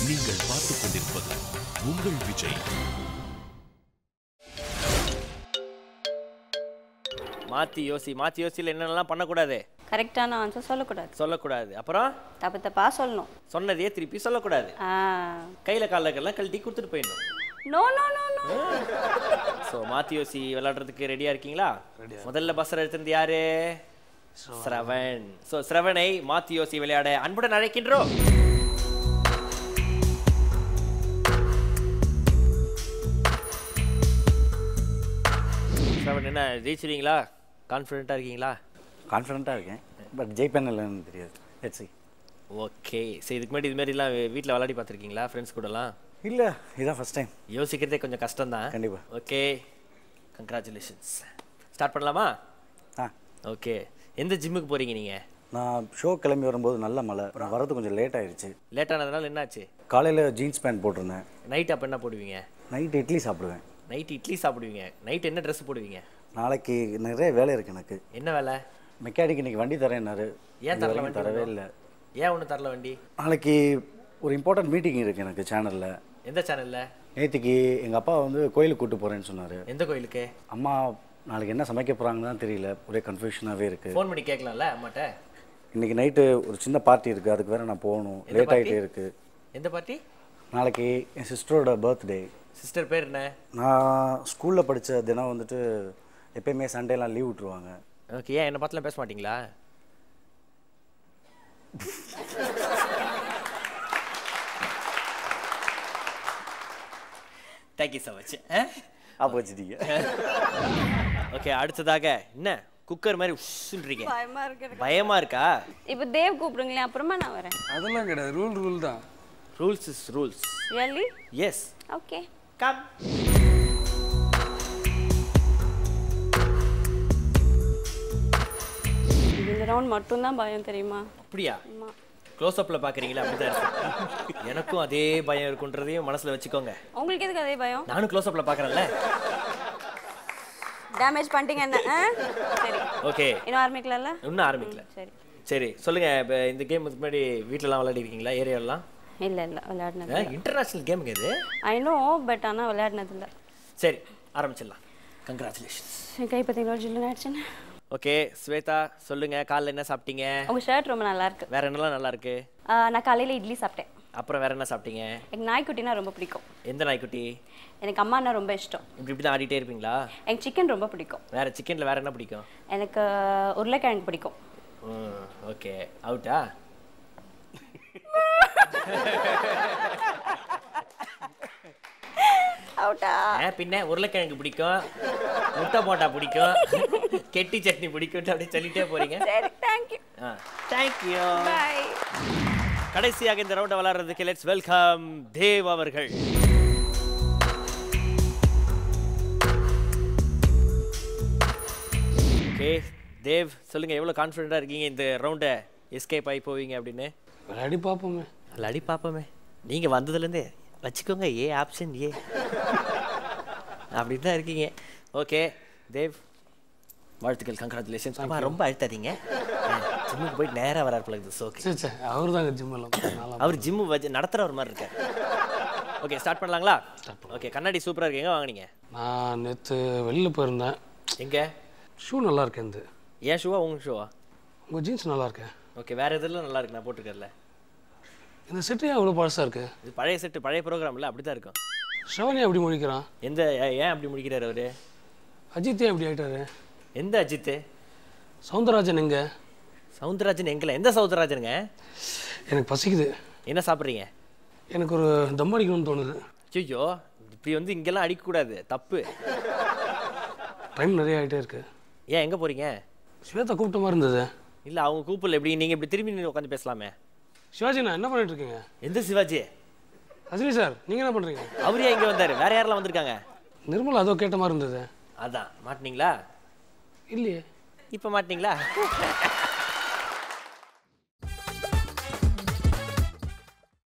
நீங்கள் பார்த்துக் கொண்டிருப்பது உங்கள் விஜய் மாத்தி யோசி மாத்தி யோசியில் என்னென்னலாம் பண்ணக்கூடாது கரெக்டான ஆன்சர் சொல்லக்கூடாது சொல்லக்கூடாது அப்புறம் தப்பு தப்பா சொல்லணும் சொன்னதையே திருப்பி சொல்லக்கூடாது ஆ கையில காலக்கெல்லாம் கழட்டி கொடுத்துட்டு போயிடணும் no no no no so மாத்தி யோசி விளையாடுறதுக்கு ரெடியா இருக்கீங்களா முதல்ல பஸ்ஸர் எடுத்திருந்து யாரு ஸ்ரவன் ஸோ ஸ்ரவனை மாத்தி யோசி விளையாட அன்புடன் அழைக்கின்றோம் ஸ்ரவன் என்ன ஜெயிச்சிருவீங்களா கான்ஃபிடென்ட்டாக இருக்கீங்களா கான்ஃபிடண்ட்டாக இருக்கேன் பட் ஜெயிப்பேன் இல்லைன்னு தெரியாது லெட்ஸ் see ஓகே சரி இதுக்கு முன்னாடி இது மாதிரிலாம் வீட்டில் விளையாடி பார்த்துருக்கீங்களா ஃப்ரெண்ட்ஸ் கூடலாம் இல்லை இதான் ஃபஸ்ட் டைம் யோசிக்கிறதே கொஞ்சம் கஷ்டம் தான் கண்டிப்பா. ஓகே கங்க்ராச்சுலேஷன்ஸ் ஸ்டார்ட் பண்ணலாமா ஆ ஓகே எந்த ஜிம்முக்கு போகிறீங்க நீங்கள் நான் ஷோ கிளம்பி வரும்போது நல்ல மழை நான் வரது கொஞ்சம் லேட் ஆயிடுச்சு லேட் ஆனதுனால என்னாச்சு காலையில் ஜீன்ஸ் பேண்ட் போட்டிருந்தேன் நைட் அப்போ என்ன போடுவீங்க நைட் இட்லி சாப்பிடுவேன் நைட் இட்லி சாப்பிடுவீங்க நைட் என்ன ட்ரெஸ் போடுவீங்க நாளைக்கு நிறைய வேலை இருக்குது எனக்கு என்ன வேலை மெக்கானிக் இன்னைக்கு வண்டி தரேன்னாரு ஏன் இது தரல வரைக்கும் வண்டி தரவே ஒண்ணும்? இல்லை ஏன் ஒன்றும் தரல வண்டி நாளைக்கு ஒரு இம்பார்ட்டன்ட் மீட்டிங் இருக்குது எனக்கு சேனலில் எந்த சேனலில் நேற்றுக்கு எங்கள் அப்பா வந்து கோயிலுக்கு கூட்டு போகிறேன்னு சொன்னார் எந்த கோயிலுக்கு அம்மா நாளைக்கு என்ன சமைக்க போகிறாங்கன்னு தான் தெரியல ஒரே கன்ஃபியூஷனாகவே இருக்குது ஃபோன் பண்ணி கேட்கலாம்ல அம்மாட்ட இன்னைக்கு நைட்டு ஒரு சின்ன பார்ட்டி இருக்குது அதுக்கு வேற நான் போகணும் எந்த லேட் party? ஆகிட்டே இருக்குது எந்த பார்ட்டி நாளைக்கு என் சிஸ்டரோட பர்த்டே சிஸ்டர் பேர் என்ன நான் ஸ்கூலில் படித்த தினம் வந்துட்டு எப்பயுமே சண்டேலாம் லீவ் விட்டுருவாங்க ஓகே ஏன் என்னை பார்த்துலாம் பேச மாட்டீங்களா தேங்க்யூ ஸோ மச் ஆப் வச்சுட்டீங்க ஓகே அடுத்ததாக என்ன குக்கர் மாதிரி உஷ்ன்றீங்க பயமா இருக்கு பயமா இருக்கா இப்போ தேவ் கூப்பிடுங்களேன் அப்புறமா நான் வரேன் அதெல்லாம் கிடையாது ரூல் ரூல் தான் rules is rules really yes okay come இந்த ரவுண்ட் மட்டும்தான் பயம் தெரியுமா அப்படியா ஆமா க்ளோஸ் அப்பில் பார்க்குறீங்களா அப்படிதான் இருக்கு எனக்கும் அதே பயம் இருக்குன்றதையும் மனசில் வச்சுக்கோங்க உங்களுக்கு எதுக்கு அதே பயம் நானும் க்ளோஸ் அப்பில் பார்க்குறேன்ல டேமேஜ் பண்ணிட்டீங்க என்ன ஆ? சரி ஓகே இன்னும் ஆரம்பிக்கலாம்ல இன்னும் ஆரம்பிக்கல சரி சரி சொல்லுங்க இப்போ இந்த கேம் முன்னாடி வீட்டிலலாம் விளையாடிருக்கீங்களா ஏரியாலாம் இல்ல இல்ல விளையாடினது இன்டர்நேஷ்னல் கேமுங்க இது ஐ நோ பட் ஆனா விளையாடினது இல்ல சரி ஆரம்பிச்சிடலாம் கங்க்ராச்சுலேஷன்ஸ் என் கை பத்திங்களா ஜில்லுன்னு ஆயிடுச்சுன்னு ஓகே ஸ்வேதா சொல்லுங்க காலைல என்ன சாப்பிட்டீங்க உங்க ஷர்ட் ரொம்ப நல்லா இருக்கு வேற என்னலாம் நல்லா இருக்கு ஆ, நான் காலையில இட்லி சாப்பிட்டேன் அப்புறம் வேற என்ன சாப்பிட்டீங்க எனக்கு நாய்க்குட்டினா ரொம்ப பிடிக்கும் எந்த நாய்க்குட்டி எனக்கு அம்மானா ரொம்ப இஷ்டம் இப்படி இப்படி தான் ஆடிட்டே இருப்பீங்களா எனக்கு சிக்கன் ரொம்ப பிடிக்கும் வேற சிக்கனில் வேற என்ன பிடிக்கும் எனக்கு உருளைக்கிழங்கு பிடிக்கும் ஓகே அவுட்டா அவுட்டா ஏன் பின்ன உருளைக்கிழங்கு பிடிக்கும் முட்டை போட்டா பிடிக்கும் கெட்டி சட்னி பிடிக்கும்ட்டு அப்படியே சொல்லிட்டே போறீங்க சரி தேங்க்யூ ஆ தேங்க்யூ பாய் கடைசியாக இந்த ரவுண்டை விளையாடுறதுக்கு லெட்ஸ் வெல்கம் தேவ் அவர்கள் ஓகே தேவ் சொல்லுங்க எவ்வளோ கான்ஃபிடென்ட்டாக இருக்கீங்க இந்த ரவுண்டை எஸ்கேப் ஆகி போவீங்க அப்படின்னு விளையாடி பார்ப்போமே விளையாடி பார்ப்போமே நீங்கள் வந்ததுலேருந்தே வச்சுக்கோங்க ஏ ஆப்ஷன் ஏ அப்படின்னு தான் இருக்கீங்க ஓகே தேவ் வாழ்த்துக்கள் கங்க்ராச்சுலேஷன்ஸ் அம்மா ரொம்ப அழுத்தாதீங்க ஜிம்முக்கு போயிட்டு நேராக வராரு போல இது சோக்கு சரி சரி அவர் தாங்க ஜிம் எல்லாம் நல்லா அவர் ஜிம்மு வச்சு நடத்துகிறவர் மாதிரி இருக்கார் ஓகே ஸ்டார்ட் பண்ணலாங்களா ஓகே கண்ணாடி சூப்பராக இருக்கு எங்கே வாங்குனீங்க நான் நேற்று வெளில போயிருந்தேன் எங்கே ஷூ நல்லா இருக்கேன் இந்த ஏன் ஷூவா உங்கள் ஷூவா உங்கள் ஜீன்ஸ் நல்லா இருக்கேன் ஓகே வேறு எதுல நல்லா இருக்கு நான் போட்டிருக்கேன்ல இந்த செட்டு ஏன் அவ்வளோ பழசாக இருக்கு இது பழைய செட்டு பழைய ப்ரோக்ராமில் அப்படி தான் இருக்கும் ஷவனி அப்படி முடிக்கிறான் எந்த ஏ- ஏன் அப்படி முடிக்கிறார் அவர் அஜித் ஏன் இப்படி ஆயிட்டாரு எந்த அஜித்து சவுந்தரராஜன் எங்க சவுந்தரராஜன் எங்களை எந்த சவுந்தரராஜனுங்க எனக்கு பசிக்குது என்ன சாப்பிட்றீங்க எனக்கு ஒரு தம் அடிக்கணும்னு தோணுது ஐயோ இப்படி வந்து இங்கெல்லாம் அடிக்கக்கூடாது தப்பு டைம் நிறைய ஆகிட்டே இருக்கு ஏன் எங்கே போகிறீங்க ஸ்வேதா கூப்பிட்ட மாதிரி இருந்தது இல்லை அவங்க கூப்பிடல எப்படி நீங்கள் இப்படி திரும்பி நின்று உட்காந்து பேசலாமே சிவாஜி நான் என்ன பண்ணிட்டு இருக்கீங்க எந்த சிவாஜி ரஜினி சார் நீங்கள் என்ன பண்ணுறீங்க அவர் ஏன் இங்கே வந்தார் வேற யாரெல்லாம் வந்திருக்காங்க நிர்மலா அதோ கேட்ட மாதிரி இருந்தது அதான் மாட்டினீங்களா இல்லையே இப்போ மாட்டினீங்களா